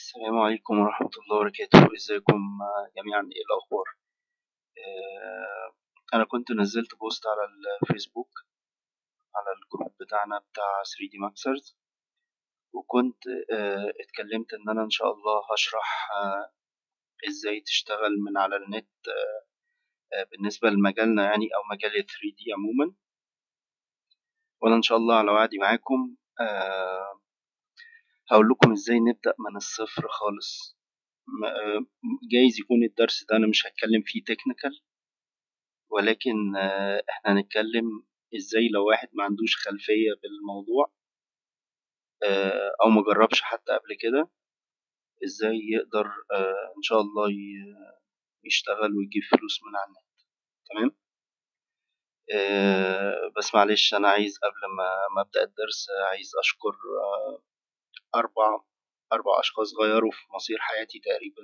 السلام عليكم ورحمة الله وبركاته ازيكم جميعا ايه الأخبار آه، أنا كنت نزلت بوست على الفيسبوك على الجروب بتاعنا بتاع 3D Maxers وكنت آه، اتكلمت إن أنا إن شاء الله هشرح آه، ازاي تشتغل من على النت بالنسبة لمجالنا يعني أو مجال ال 3D عموما وأنا إن شاء الله على وعدي معاكم هقول لكم ازاي نبدأ من الصفر خالص جايز يكون الدرس ده انا مش هتكلم فيه تكنيكال ولكن احنا هنتكلم ازاي لو واحد ما عندوش خلفية بالموضوع او مجربش حتى قبل كده ازاي يقدر ان شاء الله يشتغل ويجيب فلوس من على النت تمام بس معلش انا عايز قبل ما ابدا الدرس عايز اشكر أربع أربع أشخاص غيروا في مصير حياتي تقريبا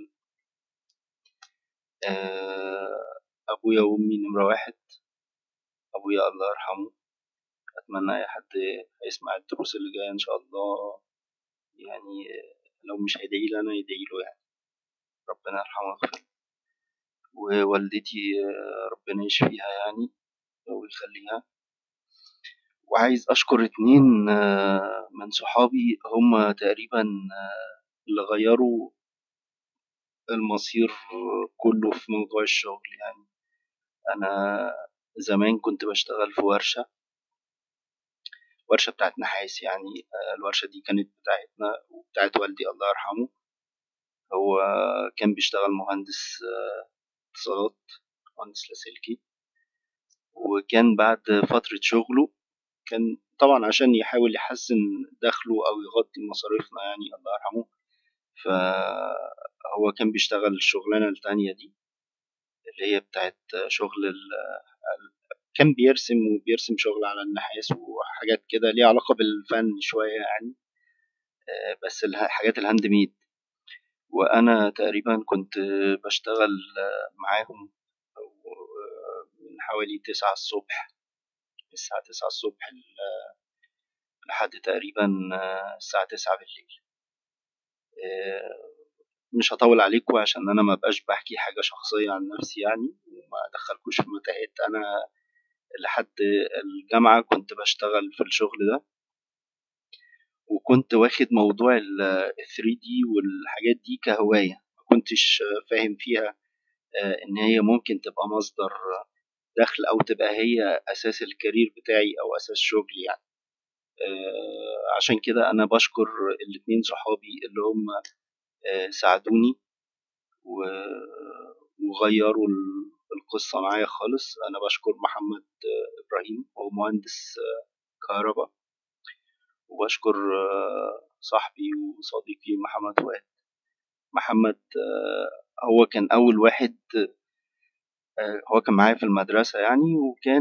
أبويا وأمي نمرة واحد أبويا الله يرحمه أتمنى أي حد هيسمع الدروس اللي جاية إن شاء الله يعني لو مش هيدعي لي أنا يدعي له يعني ربنا يرحمه ويغفر ووالدتي ربنا يشفيها يعني ويخليها وعايز أشكر اتنين من صحابي هما تقريبا اللي غيروا المصير كله في موضوع الشغل يعني أنا زمان كنت بشتغل في ورشة ورشة بتاعت نحاس يعني الورشة دي كانت بتاعتنا وبتاعت والدي الله يرحمه هو كان بيشتغل مهندس اتصالات مهندس لاسلكي وكان بعد فترة شغله كان طبعا عشان يحاول يحسن دخله أو يغطي مصاريفنا يعني الله يرحمه فهو كان بيشتغل الشغلانة التانية دي اللي هي بتاعت شغل ال كان بيرسم وبيرسم شغل على النحاس وحاجات كده ليها علاقة بالفن شوية يعني بس الحاجات الهاند ميد وأنا تقريبا كنت بشتغل معاهم من حوالي تسعة الصبح الساعة تسعة الصبح لحد تقريبا الساعة تسعة بالليل مش هطول عليكم عشان انا ما بقاش بحكي حاجة شخصية عن نفسي يعني وما ادخلكوش في متاهات انا لحد الجامعة كنت بشتغل في الشغل ده وكنت واخد موضوع ال 3D والحاجات دي كهواية ما كنتش فاهم فيها ان هي ممكن تبقى مصدر دخل او تبقى هي اساس الكارير بتاعي او اساس شغلي يعني آه عشان كده انا بشكر الاتنين صحابي اللي هم آه ساعدوني وغيروا القصة معايا خالص أنا بشكر محمد إبراهيم هو مهندس كهرباء وبشكر صاحبي وصديقي محمد فؤاد محمد هو كان أول واحد هو كان معايا في المدرسة يعني وكان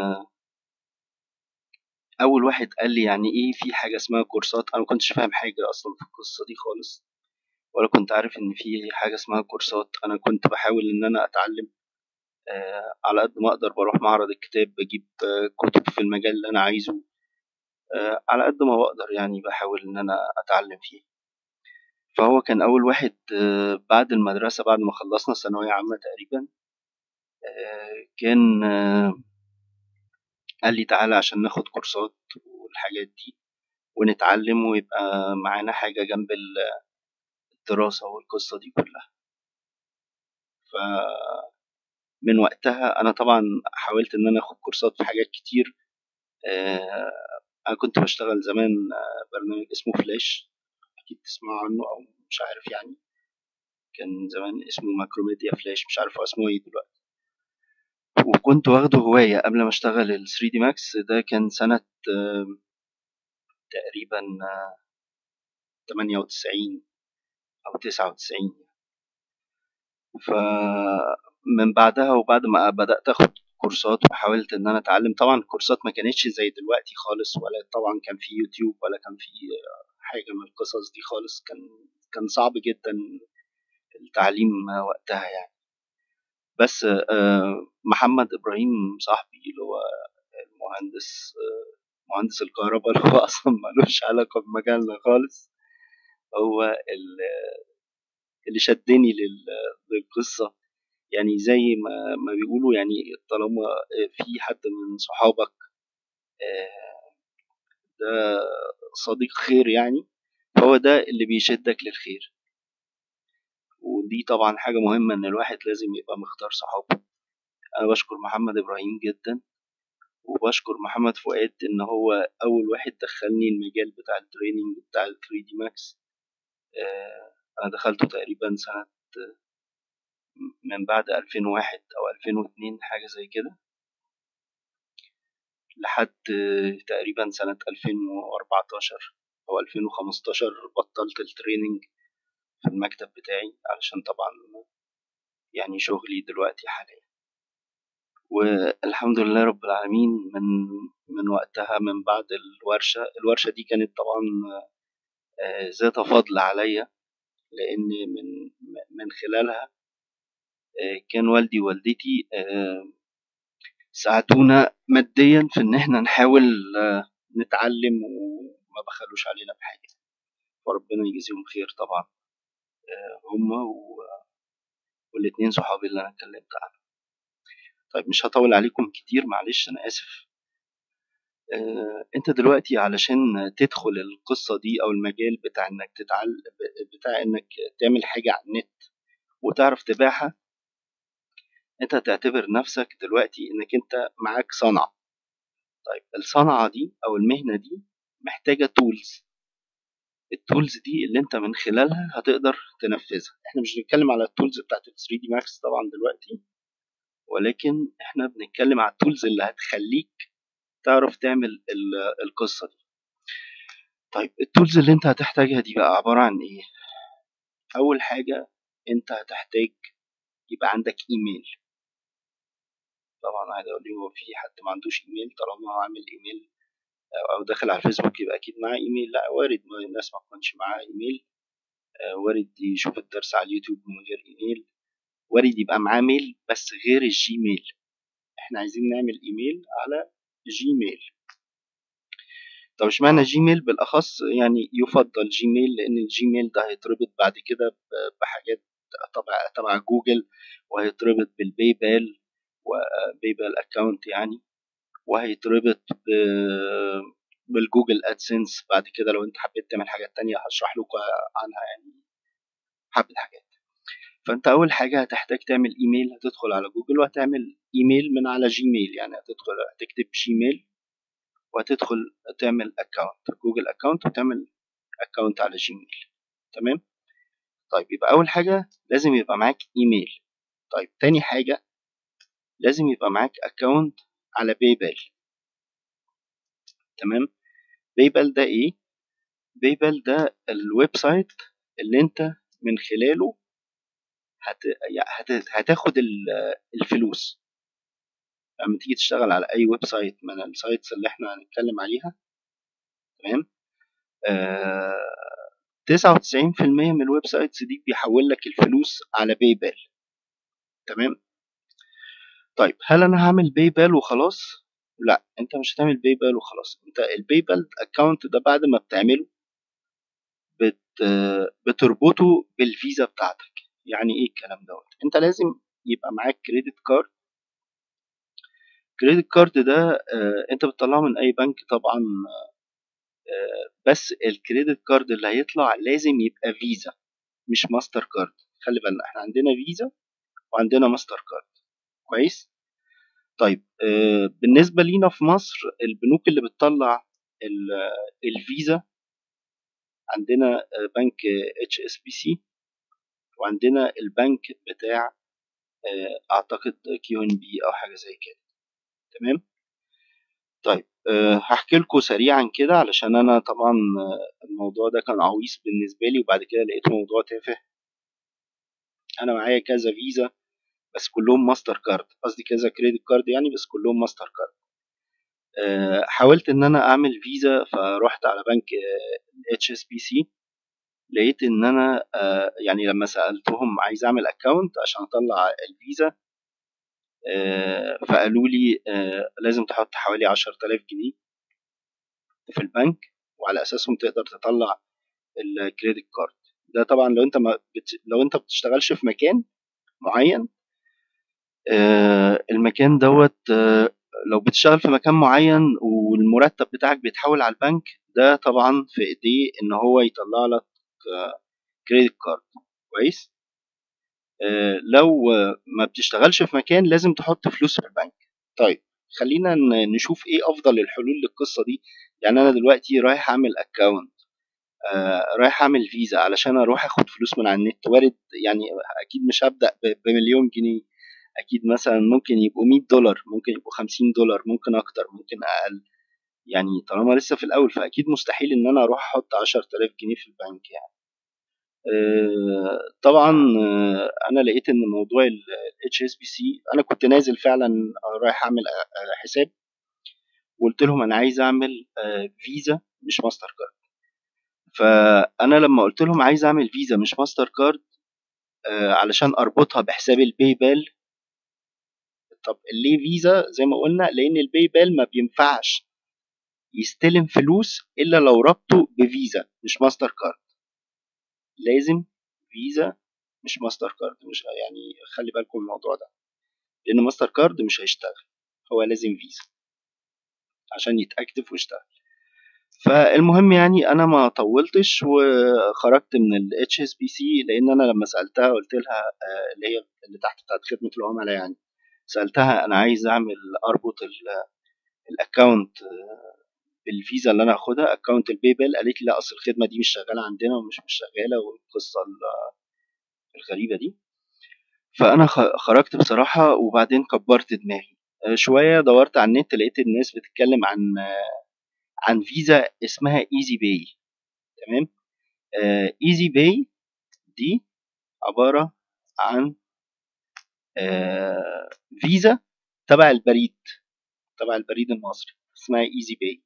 أول واحد قال لي يعني إيه في حاجة اسمها كورسات أنا مكنتش فاهم حاجة أصلا في القصة دي خالص ولا كنت عارف إن في حاجة اسمها كورسات أنا كنت بحاول إن أنا أتعلم على قد ما أقدر بروح معرض الكتاب بجيب كتب في المجال اللي أنا عايزه على قد ما بقدر يعني بحاول إن أنا أتعلم فيه فهو كان أول واحد بعد المدرسة بعد ما خلصنا ثانوية عامة تقريبا كان قال لي تعالى عشان ناخد كورسات والحاجات دي ونتعلم ويبقى معانا حاجة جنب الدراسة والقصة دي كلها ف من وقتها أنا طبعا حاولت إن أنا أخد كورسات في حاجات كتير أنا كنت بشتغل زمان برنامج اسمه فلاش أكيد تسمعوا عنه أو مش عارف يعني كان زمان اسمه ماكروميديا فلاش مش عارف هو اسمه ايه دلوقتي وكنت واخده هواية قبل ما اشتغل ال 3D Max ده كان سنة تقريبا تمانية وتسعين أو تسعة وتسعين فمن بعدها وبعد ما بدأت أخد كورسات وحاولت إن أنا أتعلم طبعا الكورسات ما كانتش زي دلوقتي خالص ولا طبعا كان في يوتيوب ولا كان في حاجة من القصص دي خالص كان كان صعب جدا التعليم وقتها يعني بس محمد ابراهيم صاحبي اللي هو المهندس مهندس الكهرباء اللي هو اصلا ملوش علاقه بمجالنا خالص هو اللي شدني للقصة يعني زي ما, ما بيقولوا يعني طالما في حد من صحابك ده صديق خير يعني فهو ده اللي بيشدك للخير ودي طبعا حاجة مهمة إن الواحد لازم يبقى مختار صحابه أنا بشكر محمد إبراهيم جدا وبشكر محمد فؤاد إن هو أول واحد دخلني المجال بتاع التريننج بتاع ال 3 دي ماكس أنا دخلته تقريبا سنة من بعد 2001 أو 2002 حاجة زي كده لحد تقريبا سنة 2014 أو 2015 بطلت التريننج في المكتب بتاعي علشان طبعا يعني شغلي دلوقتي حاليا والحمد لله رب العالمين من من وقتها من بعد الورشة الورشة دي كانت طبعا ذات فضل عليا لأن من من خلالها كان والدي ووالدتي ساعدونا ماديا في إن احنا نحاول نتعلم وما بخلوش علينا بحاجة وربنا يجزيهم خير طبعا هما والاتنين صحابي اللي أنا اتكلمت عنهم طيب مش هطول عليكم كتير معلش أنا آسف آه، انت دلوقتي علشان تدخل القصة دي او المجال بتاع انك تتعلم بتاع انك تعمل حاجة على النت وتعرف تبيعها انت هتعتبر نفسك دلوقتي انك انت معاك صنعة طيب الصنعة دي او المهنة دي محتاجة تولز التولز دي اللي انت من خلالها هتقدر تنفذها احنا مش بنتكلم على التولز بتاعت ال 3 دي ماكس طبعا دلوقتي ولكن احنا بنتكلم على التولز اللي هتخليك تعرف تعمل القصة دي طيب التولز اللي انت هتحتاجها دي بقى عبارة عن ايه اول حاجة انت هتحتاج يبقى عندك ايميل طبعا عايز اقول هو في حد ما عندوش ايميل طالما هو عامل ايميل او داخل على الفيسبوك يبقى اكيد معاه ايميل لا وارد الناس ما تكونش معاها ايميل وارد يشوف الدرس على اليوتيوب من غير ايميل وارد يبقى معاه ميل بس غير الجيميل احنا عايزين نعمل ايميل على جيميل طب اشمعنى جيميل بالاخص يعني يفضل جيميل لان الجيميل ده هيتربط بعد كده بحاجات تبع تبع جوجل وهيتربط بالباي بال وباي بال اكونت يعني وهيتربط بالجوجل ادسنس بعد كده لو انت حبيت تعمل حاجات تانية هشرح لكم عنها يعني حبة حاجات فانت اول حاجة هتحتاج تعمل ايميل هتدخل على جوجل وهتعمل ايميل من على جيميل يعني هتدخل هتكتب جيميل وهتدخل تعمل اكونت جوجل اكونت وتعمل اكونت على جيميل تمام طيب يبقى اول حاجة لازم يبقى معاك ايميل طيب تاني حاجة لازم يبقى معاك اكونت على بايبال تمام بايبال ده ايه بايبال ده الويب سايت اللي انت من خلاله هت... هت... هتاخد الفلوس لما تيجي تشتغل على اي ويب سايت من السايتس اللي احنا هنتكلم عليها تمام تسعة وتسعين في المية من الويب سايتس دي بيحول لك الفلوس على باي بال تمام طيب هل انا هعمل باي بال وخلاص لا انت مش هتعمل باي بال وخلاص انت الباي بال اكونت ده بعد ما بتعمله بت بتربطه بالفيزا بتاعتك يعني ايه الكلام دوت انت لازم يبقى معاك كريدت كارد كريدت كارد ده آه انت بتطلعه من اي بنك طبعا آه بس الكريدت كارد اللي هيطلع لازم يبقى فيزا مش ماستر كارد خلي بالنا احنا عندنا فيزا وعندنا ماستر كارد كويس طيب آه بالنسبه لينا في مصر البنوك اللي بتطلع الفيزا عندنا بنك اتش اس بي سي وعندنا البنك بتاع اعتقد كيو ان بي او حاجه زي كده تمام طيب أه هحكي لكم سريعا كده علشان انا طبعا الموضوع ده كان عويص بالنسبه لي وبعد كده لقيت موضوع تافه انا معايا كذا فيزا بس كلهم ماستر كارد قصدي كذا كريدت كارد يعني بس كلهم ماستر كارد أه حاولت ان انا اعمل فيزا فروحت على بنك اتش اس بي سي لقيت ان انا أه يعني لما سالتهم عايز اعمل اكونت عشان اطلع الفيزا أه فقالوا لي أه لازم تحط حوالي عشرة آلاف جنيه في البنك وعلى اساسهم تقدر تطلع الكريدت كارد ده طبعا لو انت ما بت... لو انت بتشتغلش في مكان معين آه، المكان دوت آه، لو بتشتغل في مكان معين والمرتب بتاعك بيتحول على البنك ده طبعا في ايديه ان هو يطلع لك كريدت كارد كويس آه، لو آه، ما بتشتغلش في مكان لازم تحط فلوس في البنك طيب خلينا ن- نشوف ايه افضل الحلول للقصه دي يعني انا دلوقتي رايح اعمل اكونت رايح اعمل فيزا علشان اروح اخد فلوس من على النت وارد يعني اكيد مش هبدا ب- بمليون جنيه اكيد مثلا ممكن يبقوا 100 دولار ممكن يبقوا 50 دولار ممكن اكتر ممكن اقل يعني طالما لسه في الاول فاكيد مستحيل ان انا اروح احط 10000 جنيه في البنك يعني آه، طبعا آه، انا لقيت ان موضوع ال اتش اس بي سي انا كنت نازل فعلا رايح اعمل آه، حساب وقلت لهم انا عايز اعمل آه، فيزا مش ماستر كارد فانا لما قلت لهم عايز اعمل فيزا مش ماستر كارد آه، علشان اربطها بحساب الباي بال طب ليه فيزا زي ما قلنا لان الباي بال ما بينفعش يستلم فلوس الا لو ربطه بفيزا مش ماستر كارد لازم فيزا مش ماستر كارد مش يعني خلي بالكم من الموضوع ده لان ماستر كارد مش هيشتغل هو لازم فيزا عشان يتاكتف ويشتغل فالمهم يعني انا ما طولتش وخرجت من ال HSBC لان انا لما سالتها قلت لها آه، اللي هي اللي تحت بتاعت خدمه العملاء يعني سالتها انا عايز اعمل اربط الاكونت بالفيزا اللي انا هاخدها اكونت الباي بال قالت لي لا اصل الخدمه دي مش شغاله عندنا ومش مش شغاله والقصه ال- الغريبه دي فانا خ- خرجت بصراحه وبعدين كبرت دماغي آه، شويه دورت على النت لقيت الناس بتتكلم عن آه، عن فيزا اسمها ايزي باي تمام ايزي باي دي عباره عن آه، فيزا تبع البريد تبع البريد المصري اسمها ايزي باي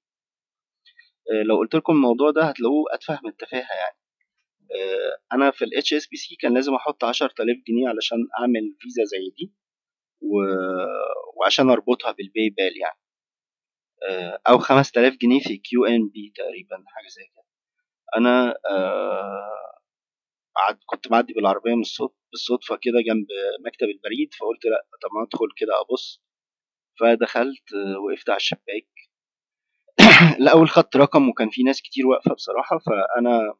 لو قلت لكم الموضوع ده هتلاقوه اتفه من التفاهه يعني آه، انا في الاتش اس بي سي كان لازم احط 10000 جنيه علشان اعمل فيزا زي دي و... وعشان اربطها بالباي بال يعني آه، او 5000 جنيه في كيو ان بي تقريبا حاجه زي كده انا آه، قعد كنت معدي بالعربيه من الصوت بالصدفه كده جنب مكتب البريد فقلت لا طب ما ادخل كده ابص فدخلت آه، وقفت على الشباك الاول خدت رقم وكان في ناس كتير واقفه بصراحه فانا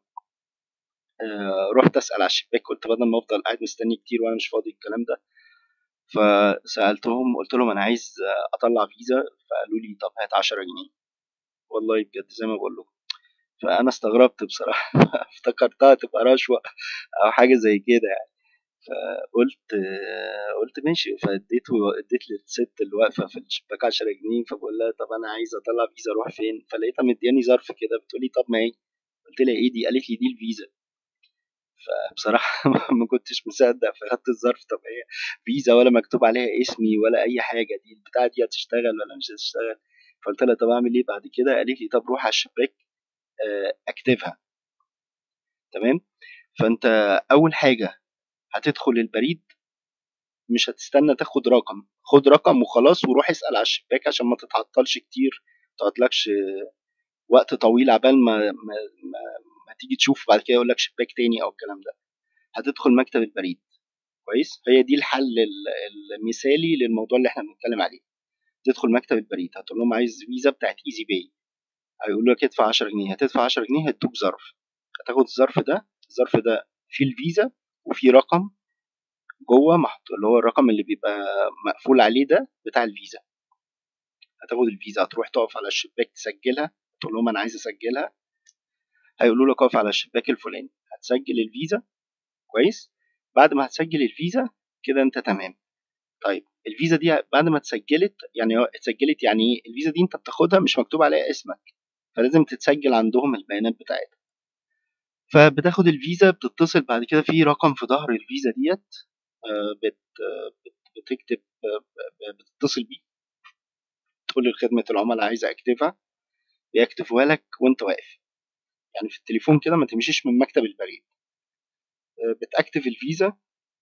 آه، رحت اسال على الشباك قلت بدل ما افضل قاعد مستني كتير وانا مش فاضي الكلام ده فسالتهم قلت لهم انا عايز آه، اطلع فيزا فقالوا لي طب هات 10 جنيه والله بجد زي ما بقول لكم فانا استغربت بصراحه افتكرتها تبقى رشوه او حاجه زي كده يعني فقلت آه، قلت ماشي فاديته اديت للست اللي واقفه في الشباك 10 جنيه فبقول لها طب انا عايزه اطلع فيزا اروح فين فلقيتها مدياني ظرف كده بتقولي طب ما ايه قلت لها ايه دي قالت لي دي الفيزا فبصراحه ما كنتش مصدق فخدت الظرف طب هي فيزا ولا مكتوب عليها اسمي ولا اي حاجه دي البتاعه دي هتشتغل ولا مش هتشتغل فقلت لها طب اعمل ايه بعد كده قالت لي طب روح على الشباك آه، اكتبها تمام فانت اول حاجه هتدخل البريد مش هتستنى تاخد رقم خد رقم وخلاص وروح اسال على الشباك عشان ما تتعطلش كتير ما تقعدلكش وقت طويل عبال ما, ما, ما, ما تيجي تشوف بعد كده يقول لك شباك تاني او الكلام ده هتدخل مكتب البريد كويس هي دي الحل ال- المثالي للموضوع اللي احنا بنتكلم عليه تدخل مكتب البريد هتقول لهم عايز فيزا بتاعت ايزي باي هيقولوا لك ادفع 10 جنيه هتدفع 10 جنيه هيدوك ظرف هتاخد الظرف ده الظرف ده فيه الفيزا وفيه رقم جوه محطوط اللي هو الرقم اللي بيبقى مقفول عليه ده بتاع الفيزا هتاخد الفيزا هتروح تقف على الشباك تسجلها تقول لهم انا عايز اسجلها هيقولوا لك اقف على الشباك الفلاني هتسجل الفيزا كويس بعد ما هتسجل الفيزا كده انت تمام طيب الفيزا دي بعد ما اتسجلت يعني هو اتسجلت يعني ايه الفيزا دي انت بتاخدها مش مكتوب عليها اسمك فلازم تتسجل عندهم البيانات بتاعتها فبتاخد الفيزا بتتصل بعد كده في رقم في ظهر الفيزا ديت آه، بت آه، بت- بتكتب آه، ب- بتتصل بيه تقول لخدمة العملاء عايز اكتبها بيكتبوها لك وانت واقف يعني في التليفون كده ما تمشيش من مكتب البريد آه، بتاكتف الفيزا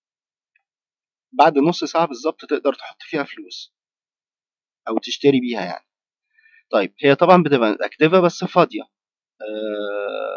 بعد نص ساعة بالظبط تقدر تحط فيها فلوس أو تشتري بيها يعني طيب هي طبعا بتبقى متأكتفة بس فاضية آه،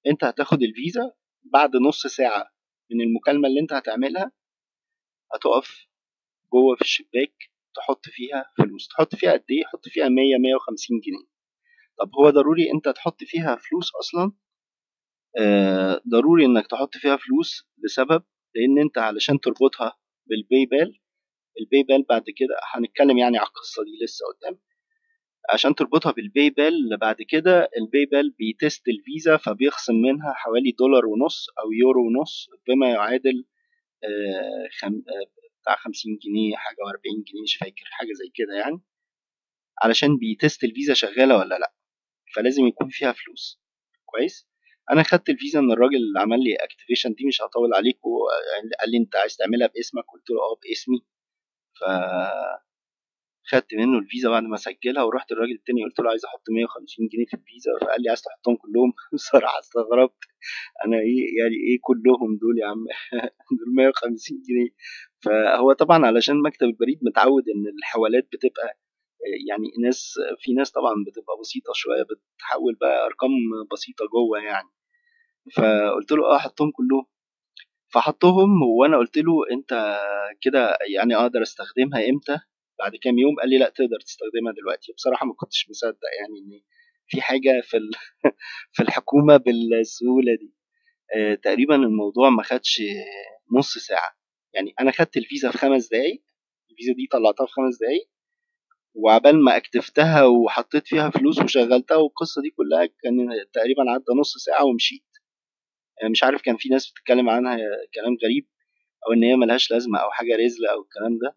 انت هتاخد الفيزا بعد نص ساعه من المكالمه اللي انت هتعملها هتقف جوه في الشباك تحط فيها فلوس تحط فيها قد ايه حط فيها 100 150 جنيه طب هو ضروري انت تحط فيها فلوس اصلا آه ضروري انك تحط فيها فلوس لسبب لان انت علشان تربطها بالباي بال الباي بال بعد كده هنتكلم يعني على القصه دي لسه قدام عشان تربطها بالباي بال بعد كده الباي بال بيتست الفيزا فبيخصم منها حوالي دولار ونص او يورو ونص بما يعادل آه خم... آه بتاع 50 جنيه حاجه و40 جنيه مش فاكر حاجه زي كده يعني علشان بيتست الفيزا شغاله ولا لا فلازم يكون فيها فلوس كويس انا خدت الفيزا من الراجل اللي عمل لي اكتيفيشن دي مش هطول عليكم قال لي انت عايز تعملها باسمك قلت له اه باسمي ف خدت منه الفيزا بعد ما سجلها ورحت الراجل التاني قلت له عايز احط 150 جنيه في الفيزا فقال لي عايز تحطهم كلهم بصراحه استغربت انا ايه يعني ايه كلهم دول يا عم دول 150 جنيه فهو طبعا علشان مكتب البريد متعود ان الحوالات بتبقى يعني ناس في ناس طبعا بتبقى بسيطه شويه بتحول بقى ارقام بسيطه جوه يعني فقلت له اه حطهم كلهم فحطهم وانا قلت له انت كده يعني اقدر استخدمها امتى بعد كام يوم قال لي لا تقدر تستخدمها دلوقتي بصراحه ما كنتش مصدق يعني ان في حاجه في في الحكومه بالسهوله دي آه تقريبا الموضوع ما خدش نص ساعه يعني انا خدت الفيزا في خمس دقايق الفيزا دي طلعتها في خمس دقايق وعبال ما اكتفتها وحطيت فيها فلوس وشغلتها والقصه دي كلها كان تقريبا عدى نص ساعه ومشيت مش عارف كان في ناس بتتكلم عنها كلام غريب او ان هي ملهاش لازمه او حاجه رزله او الكلام ده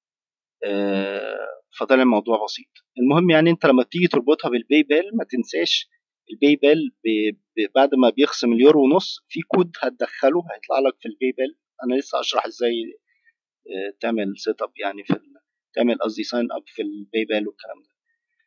فطلع الموضوع بسيط المهم يعني انت لما بتيجي تربطها بالباي بال ما تنساش الباي بال بعد ما بيخصم اليورو ونص في كود هتدخله هيطلع لك في الباي بال انا لسه اشرح ازاي تعمل سيت اب يعني في تعمل قصدي ساين اب في الباي بال والكلام ده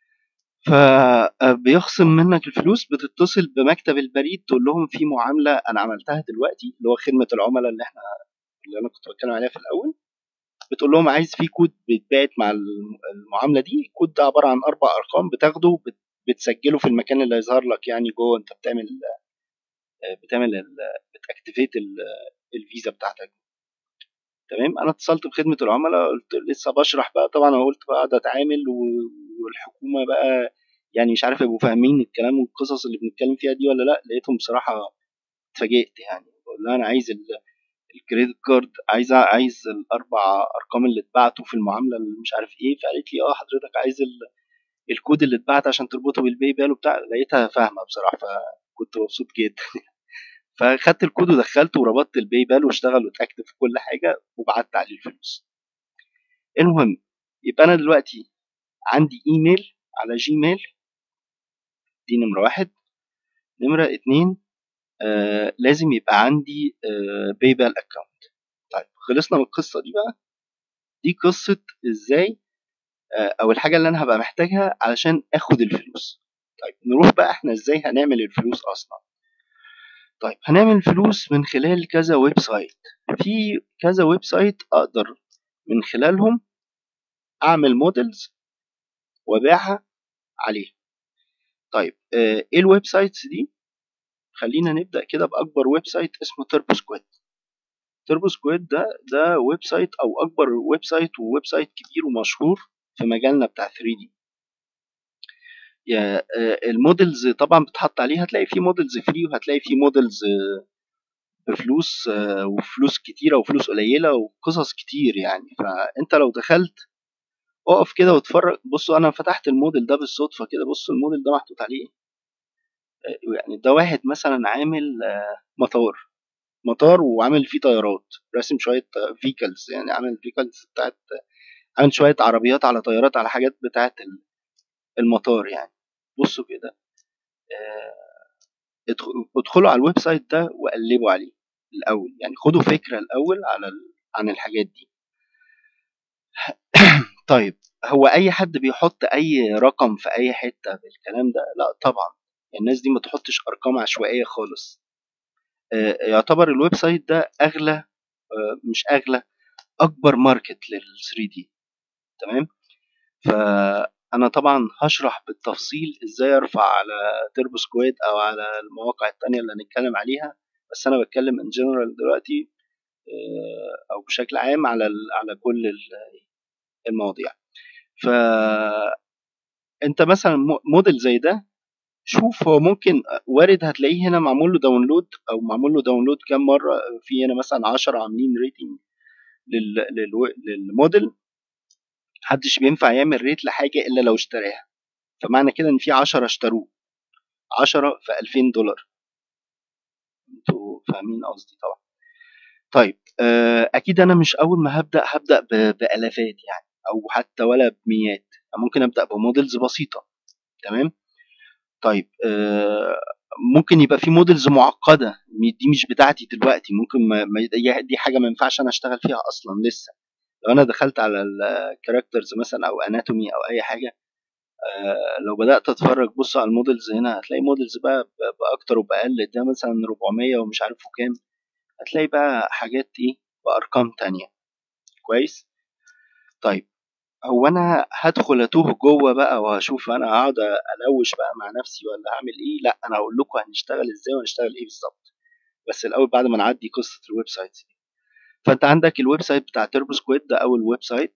فبيخصم منك الفلوس بتتصل بمكتب البريد تقول لهم في معامله انا عملتها دلوقتي اللي هو خدمه العملاء اللي احنا اللي انا كنت بتكلم عليها في الاول بتقول لهم عايز في كود بيتبعت مع المعامله دي الكود ده عباره عن اربع ارقام بتاخده بتسجله في المكان اللي هيظهر لك يعني جوه انت بتعمل بتعمل بتاكتيفيت الفيزا بتاعتك تمام انا اتصلت بخدمه العملاء قلت لسه بشرح بقى طبعا انا قلت بقى ده اتعامل والحكومه بقى يعني مش عارف يبقوا فاهمين الكلام والقصص اللي بنتكلم فيها دي ولا لا لقيتهم بصراحه اتفاجئت يعني بقول لها انا عايز الكريدت كارد عايز عايز الاربع ارقام اللي اتبعتوا في المعامله اللي مش عارف ايه فقالت لي اه حضرتك عايز الكود اللي اتبعت عشان تربطه بالباي بال وبتاع لقيتها فاهمه بصراحه فكنت مبسوط جدا فخدت الكود ودخلته وربطت الباي بال واشتغل واتاكد في كل حاجه وبعت عليه الفلوس المهم يبقى انا دلوقتي عندي ايميل على جيميل دي نمره واحد نمره اتنين آه لازم يبقى عندي آه باي بال اكونت طيب خلصنا من القصه دي بقى دي قصه ازاي آه او الحاجه اللي انا هبقى محتاجها علشان اخد الفلوس طيب نروح بقى احنا ازاي هنعمل الفلوس اصلا طيب هنعمل الفلوس من خلال كذا ويب سايت في كذا ويب سايت اقدر من خلالهم اعمل موديلز وابيعها عليها طيب آه ايه الويب سايتس دي خلينا نبدا كده باكبر ويب سايت اسمه تربو سكويد تربو سكويد ده ده ويب سايت او اكبر ويب سايت وويب سايت كبير ومشهور في مجالنا بتاع 3 دي المودلز طبعا بتحط عليه هتلاقي في مودلز فري وهتلاقي في مودلز بفلوس وفلوس كتيره وفلوس قليله وقصص كتير يعني فانت لو دخلت اقف كده واتفرج بصوا انا فتحت الموديل ده بالصدفه كده بصوا الموديل ده محطوط عليه يعني ده واحد مثلا عامل مطار مطار وعامل فيه طيارات راسم شويه فيكلز يعني عامل فيكلز بتاعت عامل شويه عربيات على طيارات على حاجات بتاعت المطار يعني بصوا كده ادخلوا على الويب سايت ده وقلبوا عليه الاول يعني خدوا فكره الاول على ال... عن الحاجات دي طيب هو اي حد بيحط اي رقم في اي حته بالكلام ده لا طبعا الناس دي ما تحطش ارقام عشوائيه خالص يعتبر الويب سايت ده اغلى مش اغلى اكبر ماركت لل 3 دي تمام ف انا طبعا هشرح بالتفصيل ازاي ارفع على تربو سكويد او على المواقع التانية اللي هنتكلم عليها بس انا بتكلم ان جنرال دلوقتي آه، او بشكل عام على ال- على كل ال- المواضيع ف انت مثلا مو- موديل زي ده شوف هو ممكن وارد هتلاقيه هنا معمول له داونلود او معمول له داونلود كام مره في هنا مثلا 10 عاملين ريتنج للموديل محدش بينفع يعمل ريت لحاجه الا لو اشتراها فمعنى كده ان في 10 اشتروه 10 في 2000 دولار انتوا فاهمين قصدي طبعا طيب آه، اكيد انا مش اول ما هبدا هبدا ب- بالافات يعني او حتى ولا بميات ممكن ابدا بموديلز بسيطه تمام طيب آه، ممكن يبقى في موديلز معقده دي مش بتاعتي دلوقتي ممكن ما ما- دي دي حاجه ما ينفعش انا اشتغل فيها اصلا لسه لو انا دخلت على الكاركترز مثلا او اناتومي او اي حاجه آه، لو بدات اتفرج بص على الموديلز هنا هتلاقي موديلز بقى ب- باكتر وباقل ده مثلا 400 ومش عارف كام هتلاقي بقى حاجات ايه بارقام تانية كويس طيب هو انا هدخل اتوه جوه بقى وهشوف انا هقعد الوش بقى مع نفسي ولا هعمل ايه لا انا هقول لكم هنشتغل ازاي وهنشتغل ايه بالظبط بس الاول بعد ما نعدي قصه الويب سايت دي فانت عندك الويب سايت بتاع تربو سكويد ده اول ويب سايت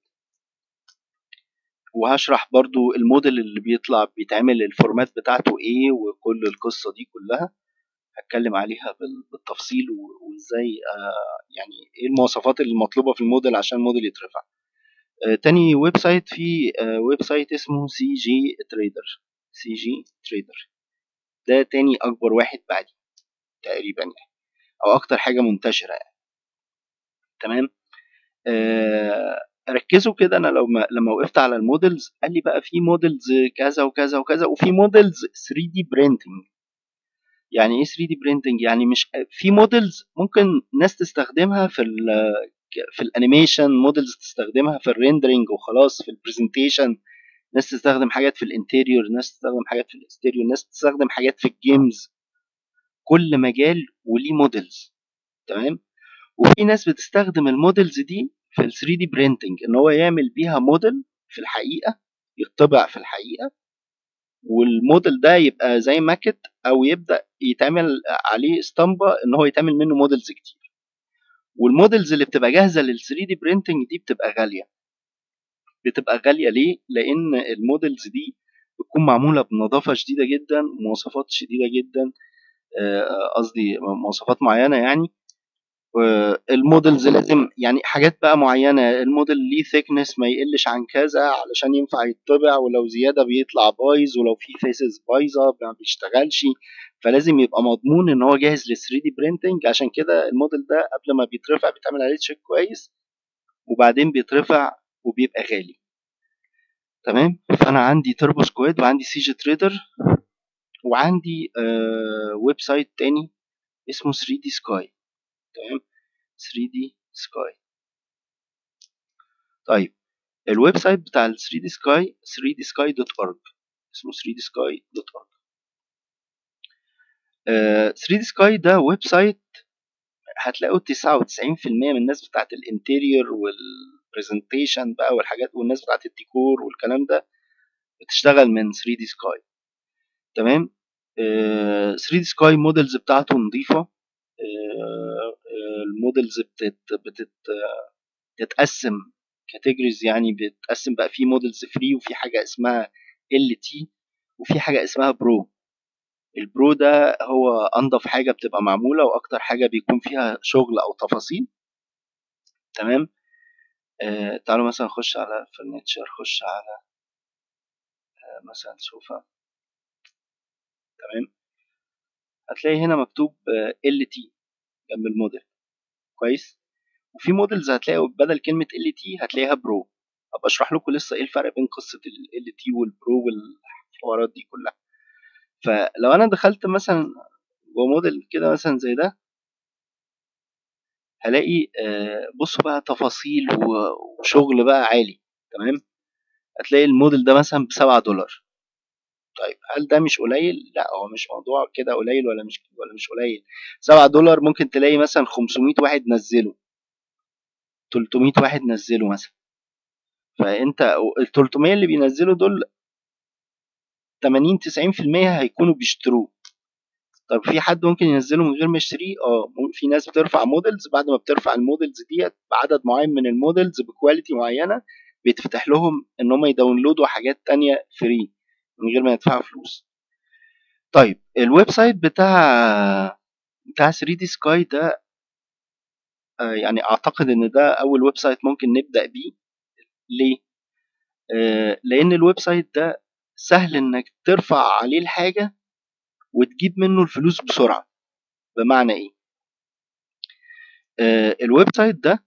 وهشرح برضو الموديل اللي بيطلع بيتعمل الفورمات بتاعته ايه وكل القصه دي كلها هتكلم عليها بال- بالتفصيل و- وازاي آه، يعني ايه المواصفات المطلوبه في الموديل عشان الموديل يترفع آه، تاني ويب سايت في آه، ويب سايت اسمه سي جي تريدر سي جي تريدر ده تاني اكبر واحد بعدي تقريبا يعني او اكتر حاجه منتشره يعني تمام آه ركزوا كده انا لو ما لما وقفت على المودلز قال لي بقى في مودلز كذا وكذا وكذا وفي مودلز 3 دي برينتنج يعني ايه 3 دي برينتنج يعني مش في مودلز ممكن ناس تستخدمها في ال في الانيميشن مودلز تستخدمها في الريندرنج وخلاص في البرزنتيشن ناس تستخدم حاجات في الانتيريور ناس تستخدم حاجات في الاكستيريور ناس تستخدم حاجات في الجيمز كل مجال وليه مودلز تمام وفي ناس بتستخدم المودلز دي في ال 3 دي برينتنج ان هو يعمل بيها موديل في الحقيقه يطبع في الحقيقه والموديل ده يبقى زي ماكت او يبدا يتعمل عليه اسطمبه ان هو يتعمل منه موديلز كتير والموديلز اللي بتبقى جاهزه لل 3 دي برينتنج دي بتبقى غاليه بتبقى غاليه ليه لان الموديلز دي بتكون معموله بنظافه شديده جدا ومواصفات شديده جدا آه، قصدي مواصفات معينه يعني المودلز لازم يعني حاجات بقى معينه الموديل ليه ثيكنس ما يقلش عن كذا علشان ينفع يطبع ولو زياده بيطلع بايظ ولو في فيسز بايظه ما بيشتغلش فلازم يبقى مضمون ان هو جاهز لل 3 دي برينتنج عشان كده الموديل ده قبل ما بيترفع بيتعمل عليه تشيك كويس وبعدين بيترفع وبيبقى غالي تمام فانا عندي تربو سكويد وعندي سي جي تريدر وعندي آه ويب سايت تاني اسمه 3 دي سكاي تمام 3 دي سكاي طيب الويب سايت بتاع ال 3 دي سكاي 3 دي سكاي دوت اورج اسمه 3 دي سكاي دوت اورج 3 دي سكاي ده ويب سايت هتلاقوا 99% من الناس بتاعت الانتيريور والبرزنتيشن بقى والحاجات والناس بتاعت الديكور والكلام ده بتشتغل من 3 دي سكاي تمام 3 دي سكاي موديلز بتاعته نظيفه الموديلز بتت بتت بتتقسم كاتيجوريز يعني بتقسم بقى في موديلز فري وفي حاجه اسمها ال تي وفي حاجه اسمها برو البرو ده هو انضف حاجه بتبقى معموله واكتر حاجه بيكون فيها شغل او تفاصيل تمام آه تعالوا مثلا نخش على فرنتشر خش على آه مثلا سوفا تمام هتلاقي هنا مكتوب ال تي جنب الموديل كويس وفي موديلز هتلاقي بدل كلمه ال تي هتلاقيها برو ابقى اشرح لكم لسه ايه الفرق بين قصه ال تي والبرو والحوارات دي كلها فلو انا دخلت مثلا جوه موديل كده مثلا زي ده هلاقي آه بصوا بقى تفاصيل وشغل بقى عالي تمام هتلاقي الموديل ده مثلا بسبعة دولار طيب هل ده مش قليل؟ لا هو مش موضوع كده قليل ولا مش ولا مش قليل 7 دولار ممكن تلاقي مثلا 500 واحد نزله 300 واحد نزله مثلا فانت ال 300 اللي بينزلوا دول 80 90% هيكونوا بيشتروه طب في حد ممكن ينزله من غير ما يشتريه اه مم- في ناس بترفع موديلز بعد ما بترفع الموديلز ديت بعدد معين من الموديلز بكواليتي معينه بيتفتح لهم ان هم يداونلودوا حاجات تانية فري من غير ما يدفعوا فلوس طيب الويب سايت بتاع بتاع 3 دي سكاي ده آه، يعني اعتقد ان ده اول ويب سايت ممكن نبدا بيه ليه آه، لان الويب سايت ده سهل انك ترفع عليه الحاجه وتجيب منه الفلوس بسرعه بمعنى ايه آه، الويب سايت ده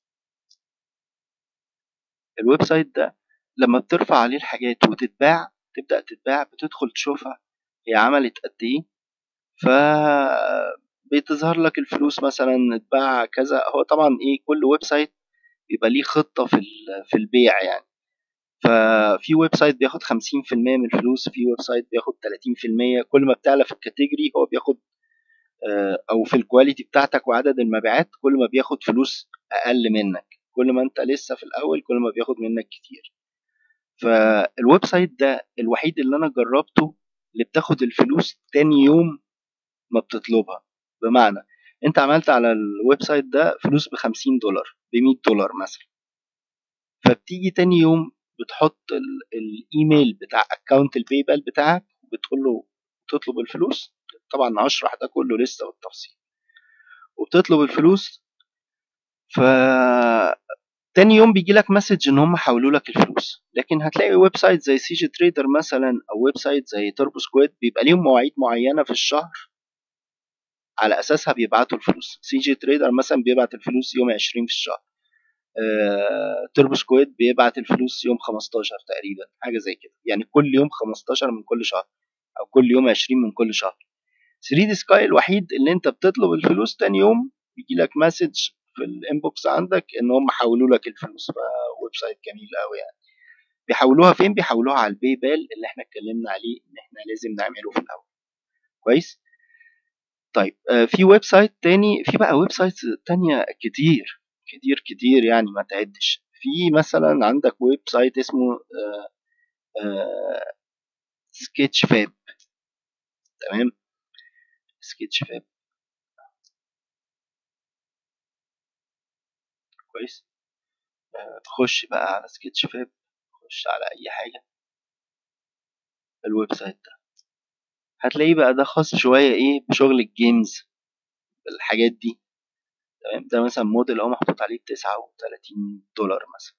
الويب سايت ده لما بترفع عليه الحاجات وتتباع تبدا تتباع بتدخل تشوفها هي عملت قد ايه ف بتظهر لك الفلوس مثلا اتباع كذا هو طبعا ايه كل ويب سايت بيبقى ليه خطه في ال- في البيع يعني ففي ويب سايت بياخد 50% من الفلوس في ويب سايت بياخد 30% كل ما بتعلى في الكاتيجوري هو بياخد آه، او في الكواليتي بتاعتك وعدد المبيعات كل ما بياخد فلوس اقل منك كل ما انت لسه في الاول كل ما بياخد منك كتير فالويب سايت ده الوحيد اللي انا جربته اللي بتاخد الفلوس تاني يوم ما بتطلبها بمعنى انت عملت على الويب سايت ده فلوس ب 50 دولار ب 100 دولار مثلا فبتيجي تاني يوم بتحط ال- الايميل بتاع اكونت الباي بال بتاعك وبتقول له تطلب الفلوس طبعا هشرح ده كله لسه بالتفصيل وبتطلب الفلوس ف تاني يوم بيجي لك مسج ان هم حولوا لك الفلوس لكن هتلاقي ويب سايت زي سي جي تريدر مثلا او ويب سايت زي توربو سكويد بيبقى ليهم مواعيد معينه في الشهر على اساسها بيبعتوا الفلوس سي جي تريدر مثلا بيبعت الفلوس يوم 20 في الشهر آه، توربو سكويد بيبعت الفلوس يوم 15 تقريبا حاجه زي كده يعني كل يوم 15 من كل شهر او كل يوم 20 من كل شهر 3 دي سكاي الوحيد اللي انت بتطلب الفلوس تاني يوم بيجي لك مسج في الانبوكس عندك ان هم حولوا لك الفلوس فويب سايت جميل قوي يعني بيحولوها فين بيحولوها على الباي بال اللي احنا اتكلمنا عليه ان احنا لازم نعمله في الاول كويس طيب آه، في ويب سايت تاني في بقى ويب سايت تانية كتير كتير كتير يعني ما تعدش في مثلا عندك ويب سايت اسمه آه، آه، سكتش فاب تمام سكتش فاب كويس آه، خش بقى على سكتش فاب خش على اي حاجه الويب سايت ده هتلاقيه بقى ده خاص شويه ايه بشغل الجيمز الحاجات دي تمام ده مثلا موديل اهو محطوط عليه 39 دولار مثلا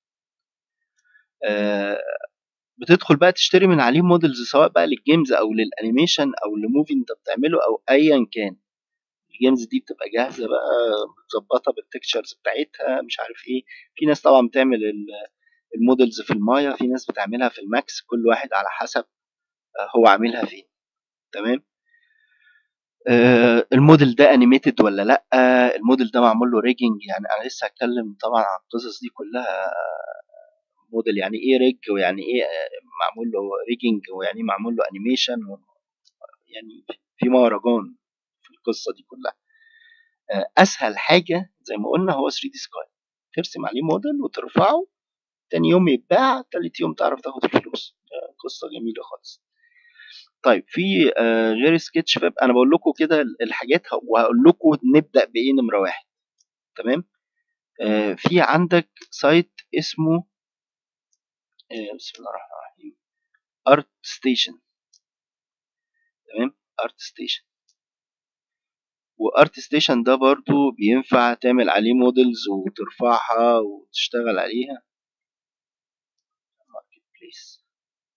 آه بتدخل بقى تشتري من عليه موديلز سواء بقى للجيمز او للانيميشن او لموفي انت بتعمله او ايا كان الجيمز دي بتبقى جاهزه بقى متظبطه بالتكتشرز بتاعتها مش عارف ايه في ناس طبعا بتعمل ال- الموديلز في المايا في ناس بتعملها في الماكس كل واحد على حسب آه، هو عاملها فين تمام آه، الموديل ده انيميتد ولا لا آه، الموديل ده معمول له ريجنج يعني انا لسه هتكلم طبعا عن القصص دي كلها موديل يعني ايه ريج ويعني ايه آه، معمول له ريجنج ويعني ايه معمول له انيميشن يعني في مهرجان في القصه دي كلها آه، اسهل حاجه زي ما قلنا هو 3 دي سكاي ترسم عليه موديل وترفعه تاني يوم يتباع تالت يوم تعرف تاخد الفلوس آه، قصه جميله خالص طيب في آه، غير سكتش فاب انا بقول لكم كده الحاجات وهقول لكم نبدا بايه نمره واحد تمام آه، في عندك سايت اسمه آه، بسم الله الرحمن الرحيم ارت ستيشن تمام ارت ستيشن وارت ستيشن ده برضو بينفع تعمل عليه موديلز وترفعها وتشتغل عليها ماركت بليس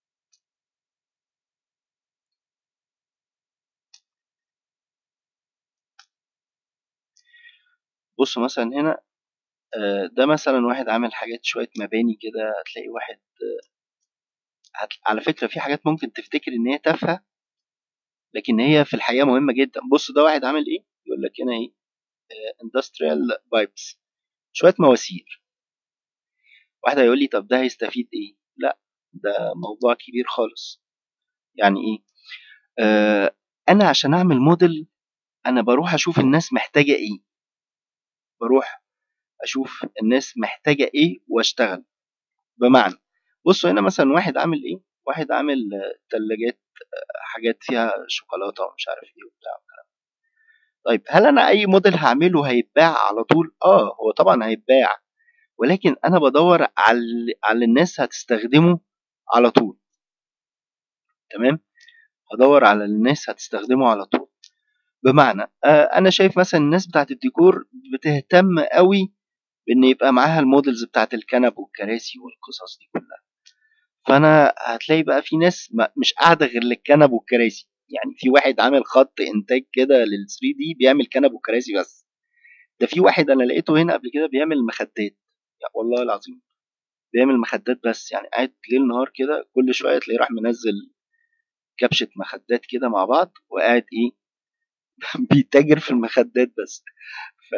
بص مثلا هنا آه، ده مثلا واحد عامل حاجات شوية مباني كده هتلاقي واحد آه، هت... على فكرة في حاجات ممكن تفتكر إن هي تافهة لكن هي في الحقيقة مهمة جدا بص ده واحد عامل إيه يقول لك هنا إيه اندستريال بايبس شوية مواسير واحد هيقول لي طب ده هيستفيد إيه لا ده موضوع كبير خالص يعني إيه آه أنا عشان أعمل موديل أنا بروح أشوف الناس محتاجة إيه بروح أشوف الناس محتاجة إيه وأشتغل بمعنى بصوا هنا مثلا واحد عامل إيه واحد عامل تلاجات حاجات فيها شوكولاته ومش عارف ايه وبتاع والكلام ده. طيب هل انا اي موديل هعمله هيتباع على طول اه هو طبعا هيتباع ولكن انا بدور على على اللي الناس هتستخدمه على طول تمام هدور على الناس هتستخدمه على طول بمعنى آه انا شايف مثلا الناس بتاعت الديكور بتهتم قوي بان يبقى معاها المودلز بتاعت الكنب والكراسي والقصص دي كلها فانا هتلاقي بقى في ناس ما- مش قاعده غير للكنب والكراسي يعني في واحد عامل خط انتاج كده لل 3 دي بيعمل كنب وكراسي بس ده في واحد انا لقيته هنا قبل كده بيعمل مخدات يعني والله العظيم بيعمل مخدات بس يعني قاعد ليل نهار كده كل شويه تلاقيه راح منزل كبشه مخدات كده مع بعض وقاعد ايه بيتاجر في المخدات بس ف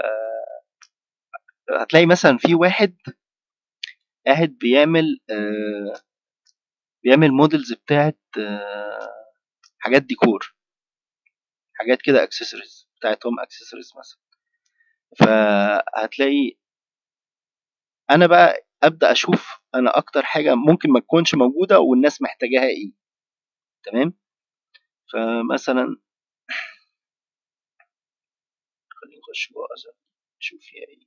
هتلاقي مثلا في واحد قاعد بيعمل آه بيعمل موديلز بتاعت آه حاجات ديكور حاجات كده اكسسوارز بتاعت هوم اكسسوارز مثلا فهتلاقي انا بقى ابدا اشوف انا اكتر حاجه ممكن ما تكونش موجوده والناس محتاجاها ايه تمام فمثلا خلينا نخش جوه أزل نشوف فيها ايه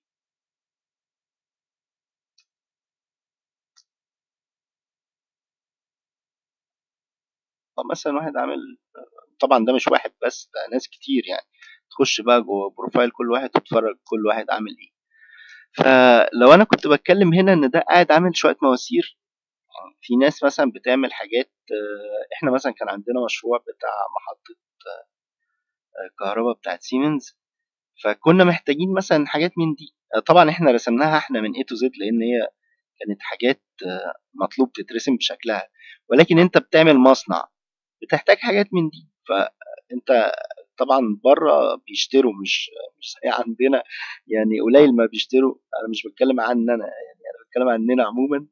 أو مثلا واحد عامل طبعا ده مش واحد بس ده ناس كتير يعني تخش بقى جوه بروفايل كل واحد تتفرج كل واحد عامل ايه فلو انا كنت بتكلم هنا ان ده قاعد عامل شويه مواسير يعني في ناس مثلا بتعمل حاجات آه، احنا مثلا كان عندنا مشروع بتاع محطه آه، كهرباء بتاعت سيمنز فكنا محتاجين مثلا حاجات من دي آه، طبعا احنا رسمناها احنا من A to Z لان هي كانت حاجات آه، مطلوب تترسم بشكلها ولكن انت بتعمل مصنع بتحتاج حاجات من دي فانت طبعا بره بيشتروا مش مش زي عندنا يعني قليل ما بيشتروا انا مش بتكلم عننا يعني انا بتكلم عننا عموما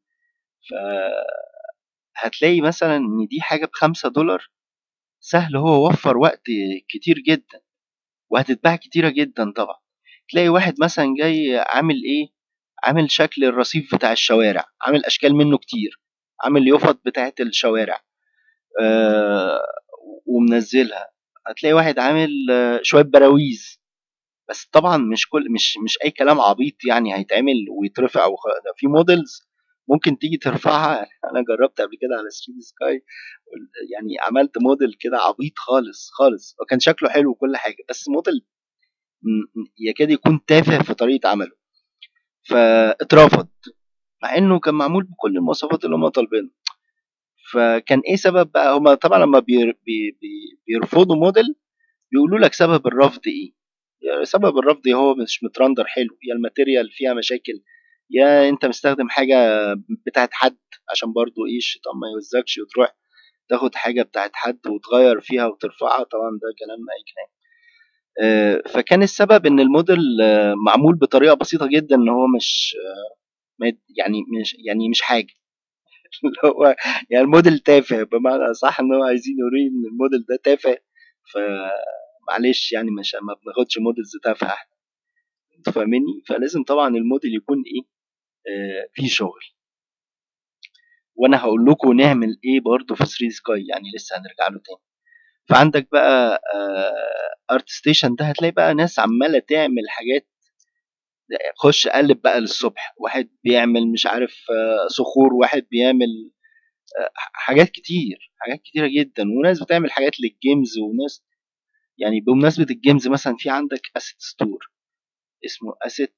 فهتلاقي مثلا ان دي حاجه بخمسة دولار سهل هو وفر وقت كتير جدا وهتتباع كتيره جدا طبعا تلاقي واحد مثلا جاي عامل ايه عامل شكل الرصيف بتاع الشوارع عامل اشكال منه كتير عامل يفط بتاعت الشوارع آه ومنزلها هتلاقي واحد عامل آه، شويه براويز بس طبعا مش كل مش مش اي كلام عبيط يعني هيتعمل ويترفع وخ... ده في موديلز ممكن تيجي ترفعها انا جربت قبل كده على 3 سكاي يعني عملت موديل كده عبيط خالص خالص وكان شكله حلو وكل حاجه بس موديل م- م- يكاد يكون تافه في طريقه عمله فاترفض مع انه كان معمول بكل المواصفات اللي هم طالبينها فكان ايه سبب بقى هما طبعا لما بير بي بي بيرفضوا موديل بيقولوا لك سبب الرفض ايه يعني سبب الرفض هو مش مترندر حلو يا الماتيريال فيها مشاكل يا انت مستخدم حاجه بتاعت حد عشان برضو ايه الشيطان ما يوزكش وتروح تاخد حاجه بتاعت حد وتغير فيها وترفعها طبعا ده كلام اي كلام آه، فكان السبب ان الموديل آه، معمول بطريقه بسيطه جدا ان هو مش آه، ما يت- يعني مش يعني مش حاجه اللي هو يعني الموديل تافه بمعنى صح ان هو عايزين يوريه ان الموديل ده تافه فمعلش يعني مش ما بناخدش موديلز تافهه احنا انتوا فاهميني فلازم طبعا الموديل يكون ايه آه فيه شغل وانا هقول لكم نعمل ايه برضه في 3 سكاي يعني لسه هنرجع له تاني فعندك بقى ارت ستيشن ده هتلاقي بقى ناس عماله تعمل حاجات خش قلب بقى للصبح واحد بيعمل مش عارف آه، صخور واحد بيعمل آه، حاجات كتير حاجات كتيره جدا وناس بتعمل حاجات للجيمز وناس يعني بمناسبه الجيمز مثلا في عندك اسيت ستور اسمه اسيت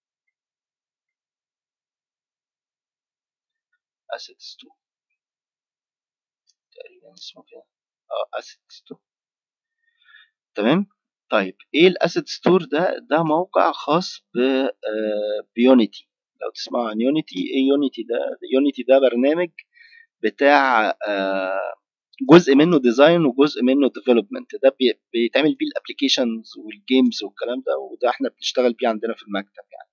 اسيت ستور تقريبا اسمه كده اه اسيت ستور تمام طيب ايه الاسيت ستور ده ده موقع خاص ب آه، بيونيتي لو تسمعوا عن يونيتي ايه يونيتي ده يونيتي ده برنامج بتاع آه، جزء منه ديزاين وجزء منه ديفلوبمنت ده بي- بيتعمل بيه الابلكيشنز والجيمز والكلام ده وده احنا بنشتغل بيه عندنا في المكتب يعني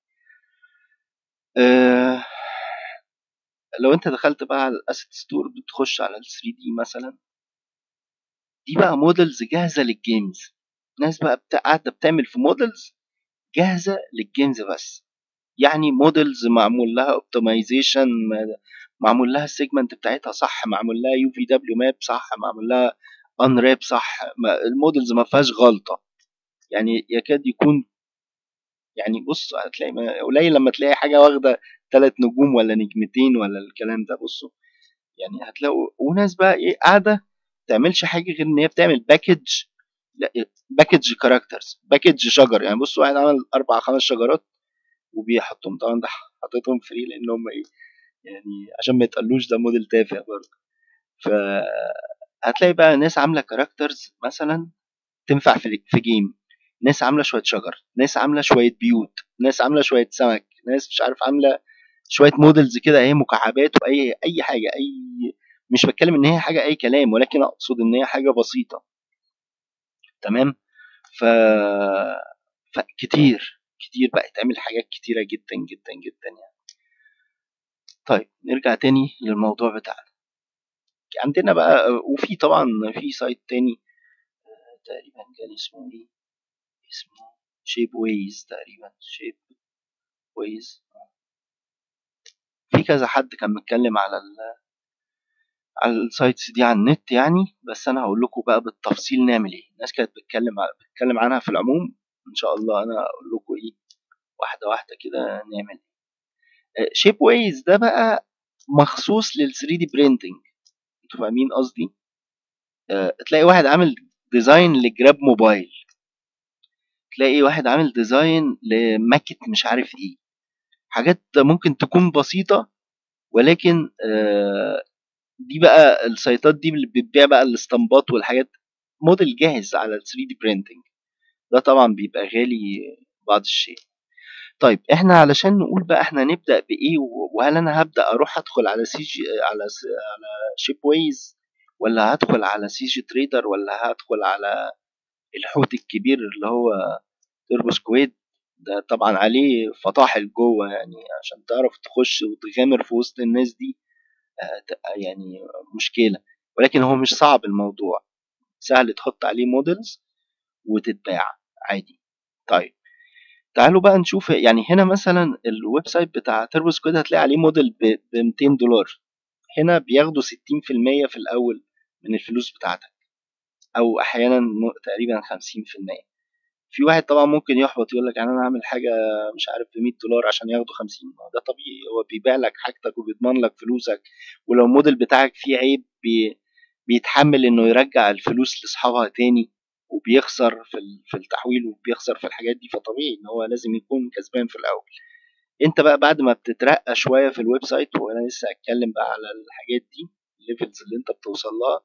آه، لو انت دخلت بقى على الاسيت ستور بتخش على ال 3 دي مثلا دي بقى موديلز جاهزه للجيمز ناس بقى بتاع- قاعده بتعمل في موديلز جاهزه للجيمز بس يعني موديلز معمول لها اوبتمايزيشن معمول لها السيجمنت بتاعتها صح معمول لها يو في دبليو ماب صح معمول لها ان راب صح ما المودلز ما فيهاش غلطه يعني يكاد يكون يعني بص هتلاقي ما- قليل لما تلاقي حاجه واخده ثلاث نجوم ولا نجمتين ولا الكلام ده بصوا يعني هتلاقوا وناس بقى ايه قاعده تعملش حاجه غير ان هي بتعمل باكج لا باكج كاركترز باكج شجر يعني بصوا واحد عمل اربع خمس شجرات وبيحطهم طبعا ده حاططهم فري لان هم ايه يعني عشان ما يتقالوش ده موديل تافه برضه ف هتلاقي بقى ناس عامله كاركترز مثلا تنفع في في جيم ناس عامله شويه شجر ناس عامله شويه بيوت ناس عامله شويه سمك ناس مش عارف عامله شويه موديلز كده اهي مكعبات واي اي حاجه اي مش بتكلم ان هي حاجه اي كلام ولكن اقصد ان هي حاجه بسيطه تمام ف فكتير كتير بقى تعمل حاجات كتيره جدا جدا جدا يعني طيب نرجع تاني للموضوع بتاعنا عندنا بقى وفي طبعا في سايت تاني آه، تقريبا كان اسمه ايه اسمه شيب ويز تقريبا شيب ويز في كذا حد كان متكلم على ال على السايتس دي على النت يعني بس انا هقول لكم بقى بالتفصيل نعمل ايه الناس كانت بتتكلم بتتكلم عنها في العموم ان شاء الله انا اقول لكم ايه واحده واحده كده نعمل شيب ويز ده بقى مخصوص لل 3 دي برينتنج انتوا فاهمين قصدي آه، تلاقي واحد عامل ديزاين لجراب موبايل تلاقي واحد عامل ديزاين لماكت مش عارف ايه حاجات ممكن تكون بسيطة ولكن آه، دي بقى السيطات دي اللي بتبيع بقى الاستنباط والحاجات موديل جاهز على ال 3 دي برينتنج ده طبعا بيبقى غالي بعض الشيء طيب احنا علشان نقول بقى احنا نبدأ بايه وهل انا هبدأ اروح ادخل على سي جي على س- على شيب ويز ولا هدخل على سي جي تريدر ولا هدخل على الحوت الكبير اللي هو تربو سكويد ده طبعا عليه فطاحل جوه يعني عشان تعرف تخش وتغامر في وسط الناس دي آه، ت- يعني مشكلة ولكن هو مش صعب الموضوع سهل تحط عليه موديلز وتتباع عادي طيب تعالوا بقى نشوف يعني هنا مثلا الويب سايت بتاع تربو سكويد هتلاقي عليه موديل ب 200 دولار هنا بياخدوا 60% في الأول من الفلوس بتاعتك أو أحيانا م- تقريبا 50% في واحد طبعا ممكن يحبط يقول لك يعني انا هعمل حاجه مش عارف ب 100 دولار عشان ياخدوا 50 ما ده طبيعي هو بيبيع لك حاجتك وبيضمن لك فلوسك ولو الموديل بتاعك فيه عيب بي بيتحمل انه يرجع الفلوس لاصحابها تاني وبيخسر في ال- في التحويل وبيخسر في الحاجات دي فطبيعي ان هو لازم يكون كسبان في الاول انت بقى بعد ما بتترقى شويه في الويب سايت وانا لسه هتكلم بقى على الحاجات دي الليفلز اللي انت بتوصل لها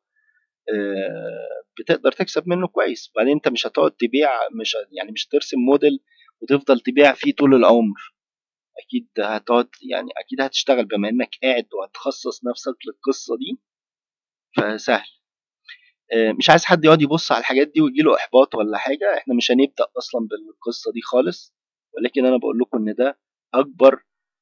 آه، بتقدر تكسب منه كويس وبعدين انت مش هتقعد تبيع مش ه- يعني مش ترسم موديل وتفضل تبيع فيه طول العمر اكيد هتقعد يعني اكيد هتشتغل بما انك قاعد وهتخصص نفسك للقصه دي فسهل آه، مش عايز حد يقعد يبص على الحاجات دي ويجيله احباط ولا حاجه احنا مش هنبدا اصلا بالقصه دي خالص ولكن انا بقول لكم ان ده اكبر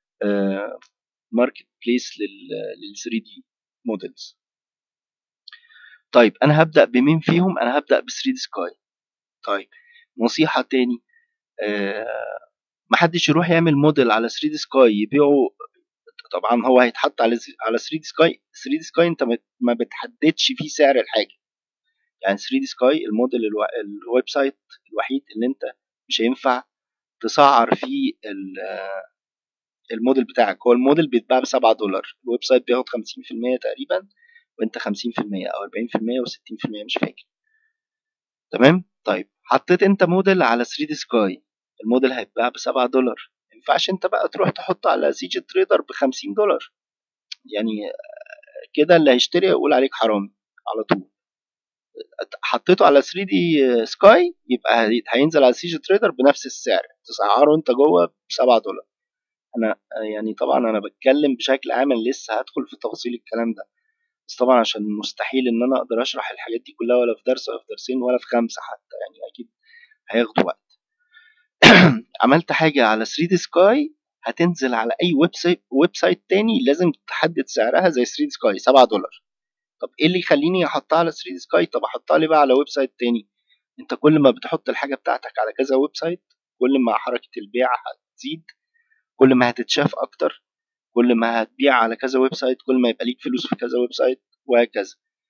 ماركت بليس لل 3 دي موديلز طيب انا هبدا بمين فيهم انا هبدا ب 3 دي سكاي طيب نصيحه تاني آه، محدش يروح يعمل موديل على 3 دي سكاي يبيعه طبعا هو هيتحط على على 3 دي سكاي 3 دي سكاي انت ما- ما بتحددش فيه سعر الحاجه يعني 3 دي سكاي الموديل الو... الويب سايت الوحيد اللي انت مش هينفع تسعر فيه ال- آه، الموديل بتاعك هو الموديل بيتباع ب 7 دولار الويب سايت بياخد 50% تقريبا وانت 50% او 40% و60% مش فاكر تمام طيب حطيت انت موديل على 3 دي سكاي الموديل هيتباع ب 7 دولار ما ينفعش انت بقى تروح تحطه على سي جي تريدر ب 50 دولار يعني كده اللي هيشتري يقول عليك حرامي على طول حطيته على 3 دي سكاي يبقى هي- هينزل على سي جي تريدر بنفس السعر تسعره انت جوه ب 7 دولار انا يعني طبعا انا بتكلم بشكل عام أنا لسه هدخل في تفاصيل الكلام ده بس طبعا عشان مستحيل ان انا اقدر اشرح الحاجات دي كلها ولا في درس ولا في درسين ولا في خمسه حتى يعني اكيد هياخدوا وقت عملت حاجه على 3 دي سكاي هتنزل على اي ويب سايت ويب سايت تاني لازم تحدد سعرها زي 3 دي سكاي 7 دولار طب ايه اللي يخليني احطها على 3 دي سكاي طب احطها ليه بقى على ويب سايت تاني انت كل ما بتحط الحاجه بتاعتك على كذا ويب سايت كل ما حركه البيع هتزيد كل ما هتتشاف اكتر كل ما هتبيع على كذا ويب سايت كل ما يبقى ليك فلوس في كذا ويب سايت وهكذا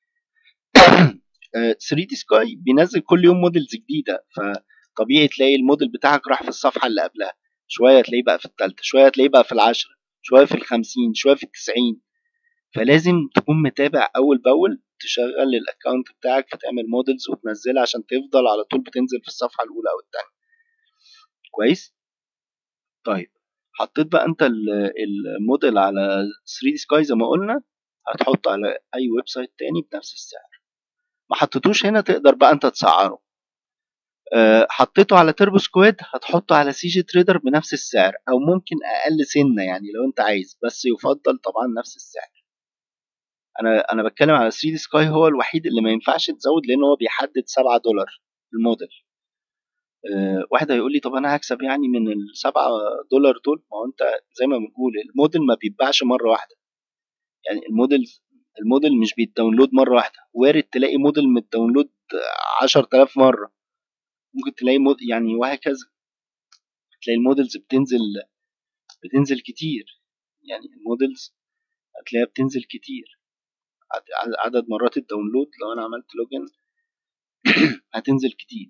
3 دي سكاي بينزل كل يوم موديلز جديده فطبيعي تلاقي الموديل بتاعك راح في الصفحه اللي قبلها شويه تلاقيه بقى في الثالثه شويه تلاقيه بقى في العشرة شويه في الخمسين شويه في التسعين فلازم تكون متابع اول باول تشغل الاكونت بتاعك فتعمل موديلز وتنزلها عشان تفضل على طول بتنزل في الصفحه الاولى او الثانيه كويس طيب حطيت بقى انت الموديل على 3 دي سكاي زي ما قلنا هتحطه على اي ويب سايت تاني بنفس السعر ما حطيتوش هنا تقدر بقى انت تسعره أه حطيته على تربو سكواد هتحطه على سي جي تريدر بنفس السعر او ممكن اقل سنه يعني لو انت عايز بس يفضل طبعا نفس السعر انا انا بتكلم على 3 دي سكاي هو الوحيد اللي ما ينفعش تزود لان هو بيحدد 7 دولار الموديل أه واحد هيقول لي طب انا هكسب يعني من ال 7 دولار دول ما هو انت زي ما بنقول الموديل ما بيتباعش مره واحده يعني الموديل الموديل مش بيتداونلود مره واحده وارد تلاقي موديل متداونلود 10000 مره ممكن تلاقي مود يعني وهكذا تلاقي المودلز بتنزل بتنزل كتير يعني المودلز هتلاقيها بتنزل كتير عدد مرات الداونلود لو انا عملت لوجن هتنزل كتير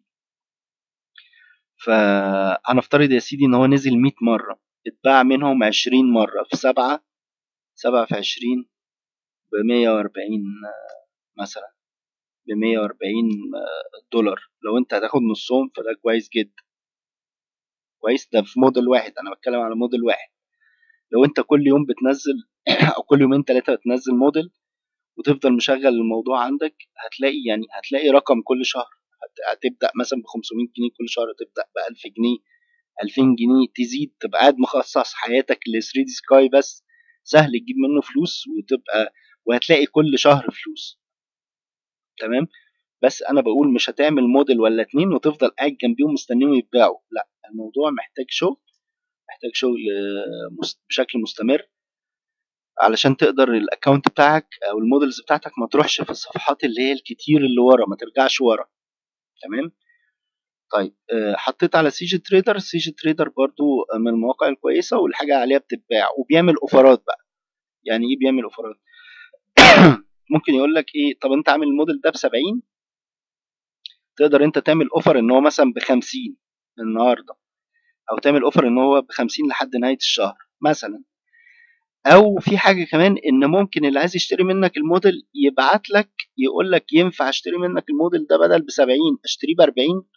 فهنفترض يا سيدي ان هو نزل 100 مرة اتباع منهم 20 مرة في سبعة سبعة في عشرين بمية وأربعين مثلا بمية وأربعين دولار لو انت هتاخد نصهم فده كويس جدا كويس ده في موديل واحد انا بتكلم على موديل واحد لو انت كل يوم بتنزل او كل يومين ثلاثة بتنزل موديل وتفضل مشغل الموضوع عندك هتلاقي يعني هتلاقي رقم كل شهر هتبدا مثلا ب 500 جنيه كل شهر تبدا ب 1000 جنيه 2000 جنيه تزيد تبقى قاعد مخصص حياتك ل 3 دي سكاي بس سهل تجيب منه فلوس وتبقى وهتلاقي كل شهر فلوس تمام بس انا بقول مش هتعمل موديل ولا اتنين وتفضل قاعد جنبيهم مستنيهم يتباعوا لا الموضوع محتاج شغل محتاج شغل بشكل مستمر علشان تقدر الاكونت بتاعك او المودلز بتاعتك ما تروحش في الصفحات اللي هي الكتير اللي ورا ما ترجعش ورا تمام طيب حطيت على سي جي تريدر سي جي تريدر برضو من المواقع الكويسه والحاجه عليها بتتباع وبيعمل اوفرات بقى يعني ايه بيعمل اوفرات ممكن يقول لك ايه طب انت عامل الموديل ده ب 70 تقدر انت تعمل اوفر ان هو مثلا ب 50 النهارده او تعمل اوفر ان هو ب 50 لحد نهايه الشهر مثلا او في حاجه كمان ان ممكن اللي عايز يشتري منك الموديل يبعت لك يقول لك ينفع اشتري منك الموديل ده بدل ب 70 اشتريه ب 40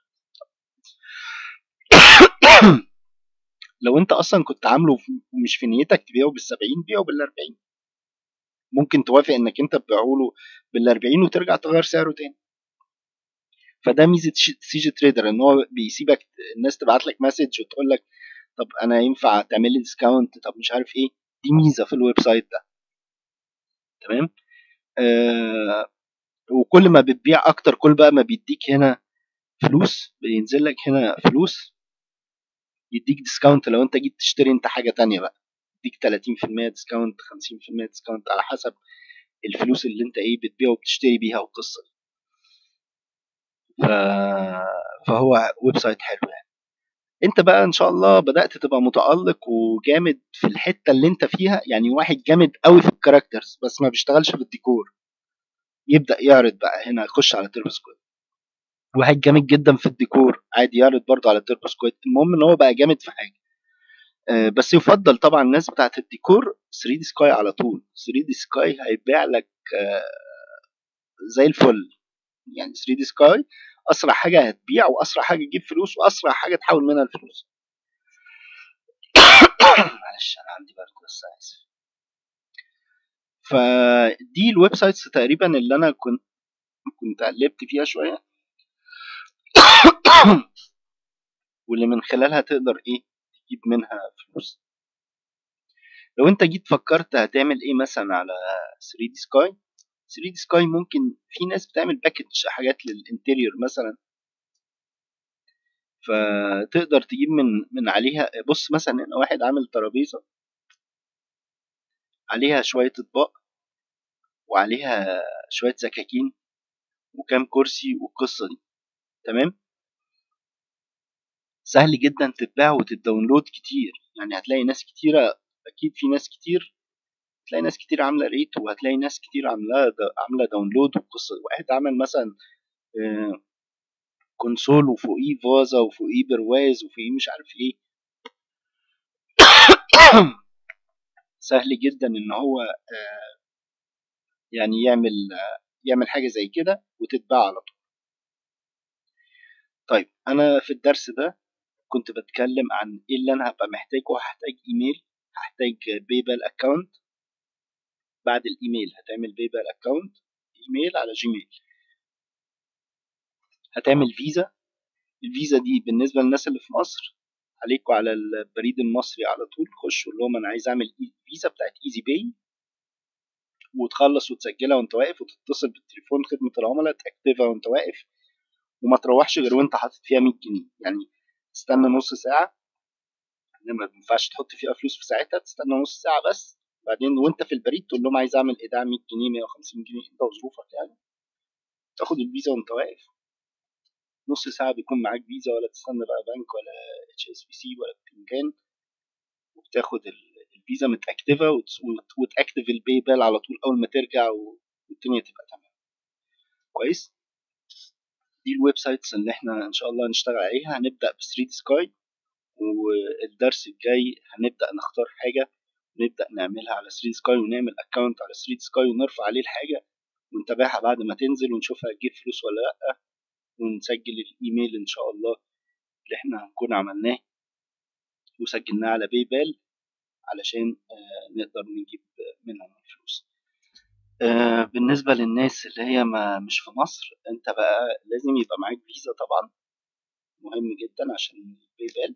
لو انت اصلا كنت عامله مش في نيتك تبيعه بال 70 بيعه بال 40 ممكن توافق انك انت تبيعه له بال 40 وترجع تغير سعره تاني فده ميزه سي جي تريدر ان هو بيسيبك الناس تبعت لك مسج وتقول لك طب انا ينفع تعمل لي ديسكاونت طب مش عارف ايه دي ميزه في الويب سايت ده تمام آه وكل ما بتبيع اكتر كل بقى ما بيديك هنا فلوس بينزل لك هنا فلوس يديك ديسكاونت لو انت جيت تشتري انت حاجه تانية بقى يديك 30% ديسكاونت 50% ديسكاونت على حسب الفلوس اللي انت ايه بتبيع وبتشتري بيها والقصه دي ف... فهو ويب سايت حلو يعني انت بقى ان شاء الله بدات تبقى متالق وجامد في الحته اللي انت فيها يعني واحد جامد قوي في الكاركترز بس ما بيشتغلش في الديكور يبدا يعرض بقى هنا يخش على تيربو سكواد واحد جامد جدا في الديكور عادي يعرض برضه على تيربو سكواد المهم ان هو بقى جامد في حاجه أه بس يفضل طبعا الناس بتاعت الديكور 3 دي سكاي على طول 3 دي سكاي هيبيع لك أه زي الفل يعني 3 دي سكاي اسرع حاجه هتبيع واسرع حاجه تجيب فلوس واسرع حاجه تحول منها الفلوس معلش انا عندي برد بس اسف فدي الويب سايتس تقريبا اللي انا كنت كنت قلبت فيها شويه واللي من خلالها تقدر ايه تجيب منها فلوس لو انت جيت فكرت هتعمل ايه مثلا على 3 دي سكاي 3 دي سكاي ممكن في ناس بتعمل باكج حاجات للانتيريور مثلا فتقدر تجيب من من عليها بص مثلا هنا واحد عامل ترابيزه عليها شويه اطباق وعليها شويه سكاكين وكام كرسي والقصه دي تمام سهل جدا تتباع وتداونلود كتير يعني هتلاقي ناس كتيره اكيد في ناس كتير تلاقي ناس كتير عامله ريت وهتلاقي ناس كتير عامله عامله داونلود وقصه واحد عمل مثلا آه، كونسول وفوقيه فازا وفوقيه برواز وفوقيه مش عارف ايه سهل جدا ان هو آه، يعني يعمل آه، يعمل حاجه زي كده وتتباع على طول طيب انا في الدرس ده كنت بتكلم عن ايه اللي انا هبقى محتاجه هحتاج ايميل هحتاج بايبال اكونت بعد الايميل هتعمل بايبال اكونت ايميل على جيميل هتعمل فيزا الفيزا دي بالنسبه للناس اللي في مصر عليكوا على البريد المصري على طول خشوا اللي هم انا عايز اعمل فيزا بتاعت ايزي باي وتخلص وتسجلها وانت واقف وتتصل بالتليفون خدمه العملاء تاكتفها وانت واقف وما تروحش غير وانت حاطط فيها 100 جنيه يعني تستنى نص ساعه ما ينفعش تحط فيها فلوس في ساعتها تستنى نص ساعه بس بعدين وانت في البريد تقول لهم عايز اعمل ايداع 100 جنيه 150 جنيه انت وظروفك يعني تاخد الفيزا وانت واقف نص ساعه بيكون معاك فيزا ولا تستنى بقى بنك ولا اتش اس بي سي ولا بتنجان وبتاخد الفيزا متاكتفه وتاكتف الباي بال على طول اول ما ترجع والدنيا تبقى تمام كويس دي الويب سايتس اللي احنا ان شاء الله هنشتغل عليها هنبدا بستريت سكاي والدرس الجاي هنبدا نختار حاجه نبدا نعملها على ستريت سكاي ونعمل اكونت على ستريت سكاي ونرفع عليه الحاجه ونتابعها بعد ما تنزل ونشوفها هتجيب فلوس ولا لا ونسجل الايميل ان شاء الله اللي احنا هنكون عملناه وسجلناه على باي بال علشان نقدر نجيب منهم الفلوس بالنسبة للناس اللي هي ما مش في مصر انت بقى لازم يبقى معاك فيزا طبعا مهم جدا عشان الباي بال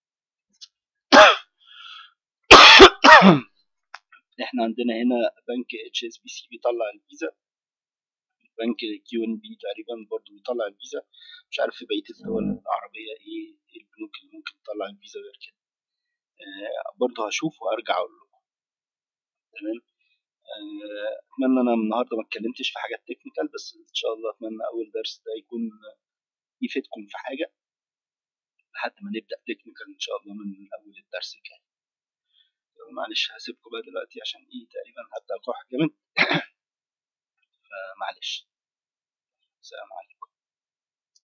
احنا عندنا هنا بنك اتش اس بي سي بيطلع الفيزا بنك كيو ان بي تقريبا برضو بيطلع الفيزا مش عارف في بقيه الدول العربيه ايه البنوك اللي ممكن تطلع الفيزا غير كده آه برضو هشوف وارجع اقول لكم تمام آه اتمنى انا النهارده ما اتكلمتش في حاجات تكنيكال بس ان شاء الله اتمنى اول درس ده يكون يفيدكم في حاجه لحد ما نبدا تكنيكال ان شاء الله من اول الدرس الجاي معلش هسيبكم بقى دلوقتي عشان ايه تقريبا هبدا كح جامد فمعلش السلام عليكم